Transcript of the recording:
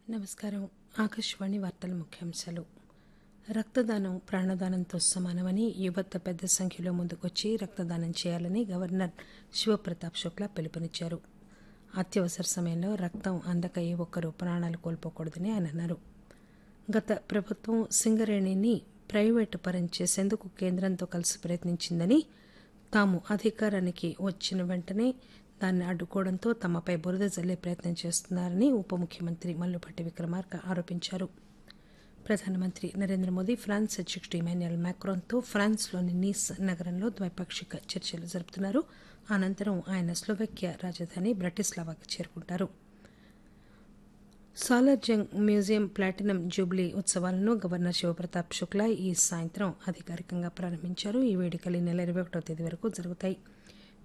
నమస్కారం ఆకాశవాణి వార్తల ముఖ్యాంశాలు రక్తదానం ప్రాణదానంతో సమానమని యువత పెద్ద సంఖ్యలో ముందుకొచ్చి రక్తదానం చేయాలని గవర్నర్ శివప్రతాప్ శుక్లా పిలుపునిచ్చారు అత్యవసర సమయంలో రక్తం అందక ఏ ఒక్కరూ ప్రాణాలు కోల్పోకూడదని ఆయన అన్నారు గత ప్రభుత్వం సింగరేణిని ప్రైవేటు పరం చేసేందుకు కేంద్రంతో కలిసి ప్రయత్నించిందని తాము అధికారానికి వచ్చిన వెంటనే దాన్ని అడ్డుకోవడంతో తమపై బురద జల్లే ప్రయత్నం చేస్తున్నారని ఉప ముఖ్యమంత్రి మల్లుపట్టి విక్రమార్క ఆరోపించారు ప్రధానమంత్రి నరేంద్ర మోదీ ఫ్రాన్స్ అధ్యక్షుడు ఇమాన్యుయల్ మ్యాక్రోన్తో ఫ్రాన్స్లోని నీస్ నగరంలో ద్వైపాక్షిక చర్చలు జరుపుతున్నారు అనంతరం ఆయన స్లోవెకియా రాజధాని బ్రటిస్లావాకి చేరుకుంటారు సాలార్జంగ్ మ్యూజియం ప్లాటినం జూబ్లీ ఉత్సవాలను గవర్నర్ శివప్రతాప్ శుక్లా ఈ సాయంత్రం అధికారికంగా ప్రారంభించారు ఈ వేడుకలు ఈ నెల ఇరవై ఒకటో తేదీ వరకు జరుగుతాయి